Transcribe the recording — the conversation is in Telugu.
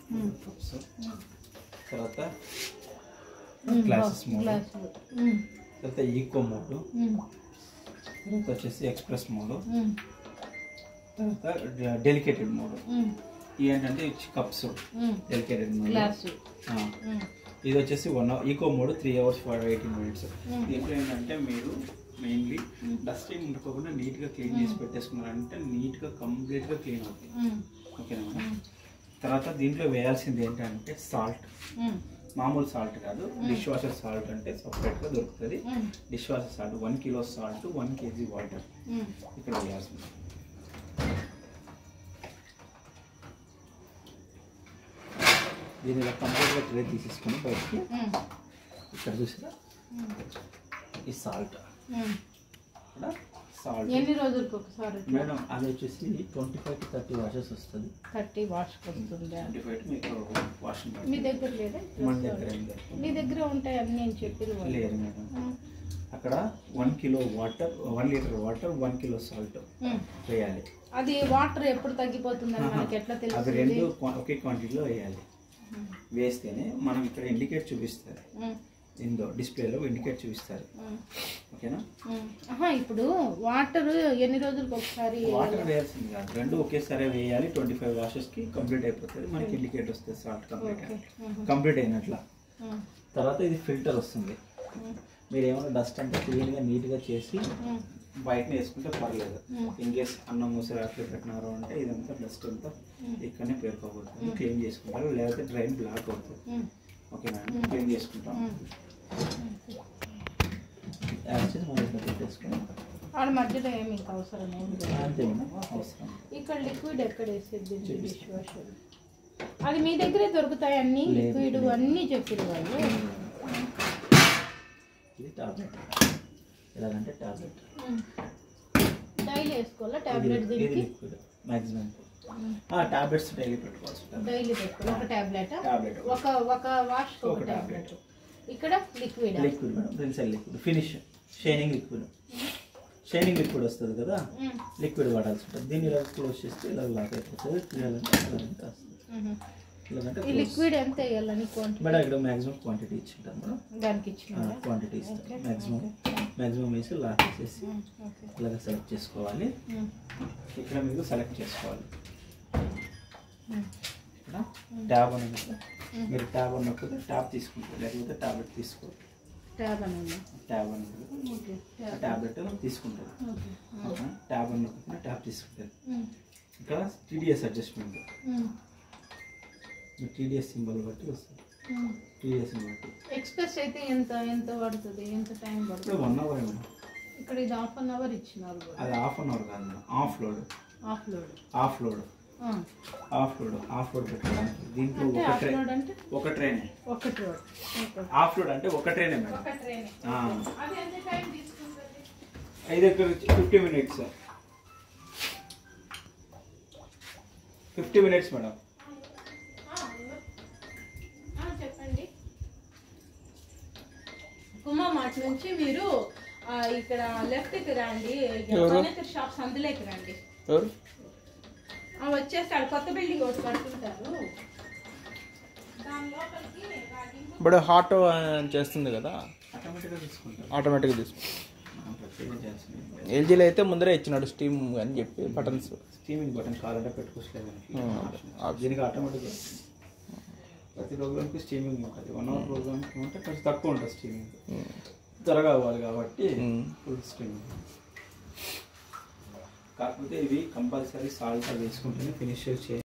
కప్స్ తర్వాత గ్లాసెస్ మోడ్ గ్లాసులు తర్వాత ఈకో మోడ్ తర్వాత వచ్చేసి ఎక్స్ప్రెస్ మోడ్ తర్వాత డెలికేటెడ్ మోడ్ ఇవి ఏంటంటే కప్స్ డెలికేటెడ్ మోడ్ గ్లాసు ఇది వచ్చేసి one hour eco mode three hours for eighteen minutes దీంట్లో ఏంటంటే మీరు మెయిన్లీ డస్టింగ్ ఉండకోకుండా నీట్గా క్లీన్ చేసి పెట్టేసుకున్నారంటే నీట్గా కంప్లీట్గా క్లీన్ అవుతుంది ఓకేనా మేడం తర్వాత దీంట్లో వేయాల్సింది ఏంటంటే సాల్ట్ మామూలు సాల్ట్ కాదు డిష్ వాషర్ సాల్ట్ అంటే సపరేట్గా దొరుకుతుంది dish washer salt one kilo salt one KG water ఇక్కడ వేయాల్సింది దీని ఇలా కంప్లీట్గా ట్రే తీసేసుకొని బయటికి ఇక్కడ చూసారా ఈ సాల్ట్ ఇక్కడ సాల్ట్ ఎన్ని రోజులకు ఒకసారి మేడం అది వచ్చేసి twenty five to thirty washes వస్తుంది కట్టి వాష్కి వస్తుంది ట్వంటీ ఫైవ్ మీకు వాషింగ్ మీ దగ్గర లేదా మన దగ్గర ఏం లేదు. మీ దగ్గర ఉంటాయి అన్ని నేను చెప్పిన వాళ్ళు. లేదు మేడం ఉమ్. అక్కడ one kilo water one litre water one kilo salt um. వేయాలి అది వాటర్ ఎప్పుడు తగ్గిపోతుందని మనకి ఎట్లా అవి తెలుస్తుంది రెండు క్వా- ఒకే క్వాంటిటీలో వేయాలి ఉమ్. వేస్తేనే మనం ఇక్కడ ఇండికేట్ చూపిస్తారు ఉమ్. ఇందో డిస్ప్లేలో ఇండికేట్ చూపిస్తారు ఉమ్. ఓకేనా ఉమ్. ఆహా ఇప్పుడు వాటర్ ఎన్ని రోజులకు ఒకసారి వాటర్ వేయాల్సింది కాదు రెండు ఒకేసారి వేయాలి ట్వంటీ ఫైవ్ వాషెస్కి కంప్లీట్ అయిపోతుంది మనకి ఇండికేట్ వస్తుంది salt complete okay. Um. Complete అయినట్ల ఉమ్. తర్వాత ఇది ఫిల్టర్ వస్తుంది ఉమ్. మీరు ఏమైనా డస్ట్ అంతా క్లీన్గా నీట్గా చేసి ఉమ్. బయటనే వేసుకుంటే పర్లేదు ఉమ్. ఇన్ కేస్ అన్నం మూసి అట్లా పెట్టినారు అంటే ఇదంతా డస్ట్ అంతా ఇక్కడనే పేరుకోబోతుంది క్లీన్ చేసుకుంటారు లేకపోతే డ్రైన్ బ్లాక్ అవుతుంది ఉమ్. ఓకేనా క్లీన్ చేసుకుంటాం ఉమ్. యాక్చువల్లీ మనం ఇట్లా పెట్టేసుకుని ఆడ మధ్యలో ఏమి ఇంకా అవసరం ఏమి లేదు. అంతే మేడం అవసరం ఇక్కడ లిక్విడ్ ఎక్కడ వేసేది డిష్ వాషర్ అది మీ దగ్గరే దొరుకుతాయి అన్ని లిక్విడ్ అన్ని చెప్పారు వాళ్ళు ఇది టాబ్లెట్ ఎలాగంటే టాబ్లెట్ డైలీ వేసుకోవాలా టాబ్లెట్ ఇది దీనికి లిక్విడ్ మ్యాక్సిమం టాబ్లెట్స్ డైలీ పెట్టుకోవాల్సి ఉంటుంది డైలీ పెట్టుకోవాలి ఒక టాబ్లెట్ టాబ్లెట్ ఒక ఒక వాష్ ఒక ఒక టాబ్లెట్ ఇక్కడ liquid liquid madam rinse aid liquid finish shining liquid shining liquid వస్తుంది కదా లిక్విడ్ వాడాల్సి ఉంటుంది దీన్ని ఇలా క్లోజ్ చేస్తే ఇలా లాక్ అయిపోతుంది తీయాలంటే ఇలాగంటే వస్తుంది ఇలాగంటే ఈ లిక్విడ్ ఎంత వేయాలని క్వాంటిటీ మేడం ఇక్కడ మ్యాక్సిమం క్వాంటిటీ ఇచ్చింటాం మేడం దానికి ఇచ్చిన క్వాంటిటీ ఇస్తాం మ్యాక్సిమం మ్యాక్సిమం వేసి లాక్ చేసేసి ఓకే ఇలాగ సెలెక్ట్ చేసుకోవాలి ఇక్కడ మీకు సెలెక్ట్ చేసుకోవాలి ఇక్కడ ట్యాబ్ అని ఉంది కదా. మీరు ట్యాబ్ అన్నప్పుడు ట్యాబ్ తీసుకుంటారు లేకపోతే టాబ్లెట్ తీసుకోరు ట్యాబ్ అని ఉందా ట్యాబ్ అని ఉంది కదా. ఓకే ఆ టాబ్లెట్ తీసుకుంటారు ఓకే ట్యాబ్ అన్నప్పుడు ట్యాబ్ తీసుకుంటారు ఇక్కడ టీడీఎస్ అడ్జస్ట్మెంట్ టీడీఎస్ సింబల్ బట్టి వస్తుంది టీడీఎస్ బట్టి ఎక్స్ప్రెస్ అయితే ఎంత ఎంత పడుతుంది ఎంత టైం ఇప్పుడు పడుతుంది వన్ అవర్ మేడం ఇక్కడ ఇది హాఫ్ అన్ అవర్ ఇచ్చినారు కూడా. అది హాఫ్ అన్ అవర్ కాదు madam half load half load half load half load half load పెట్టుకోవడానికి దీంట్లో అంటే ఒక హాఫ్ ట్రైన్ లోడ్ అంటే ఒక ట్రైనే ఒకటి లోడ్ ఓకే. ఆఫ్ లోడ్ అంటే ఒక ట్రైనే మేడం ఒక ట్రైన్ ఆ. అది ఎంత టైం తీసుకుంటుంది ఐదు fifty minutes fifty minutes madam ఆ, చెప్పండి కుమ్మా మార్ట్ నుంచి మీరు ఆ, ఇక్కడ లెఫ్ట్కి రండి ఫర్నిచర్ షాప్స్ అందులోకి రండి ఎవరు ఆ, వచ్చేస్తాడు కొత్త బిల్డింగ్ ఒకటి కడుతుంటారు దాని లోపలికి రాగి ఇప్పుడు హాట్ చేస్తుంది కదా ఆటోమేటిక్గా తీసుకుంటాం ఆటోమేటిక్గా తీసుకు మనం ప్రత్యేకంగా చేయాల్సింది ఎల్జీలో అయితే ముందరే ఇచ్చినాడు స్టీమ్ అని చెప్పి బటన్స్ స్టీమింగ్ బటన్ కావాలంటే పెట్టుకోవట్లేదు Hmm. దీనికి ఆటోమేటిక్గా ప్రతి ప్రోగ్రామ్కి స్టీమింగ్ ఉంటుంది వన్ అవర్ ప్రోగ్రామ్కి ఉంటే కొంచెం తక్కువ ఉంటుంది స్టీమింగ్ త్వరగా అవ్వాలి కాబట్టి Hmm. ఫుల్ స్టీమింగ్ కాకపోతే ఇవి కంపల్సరీ సాల్ట్ వేసుకుంటేనే ఫినిష్ చేయాలి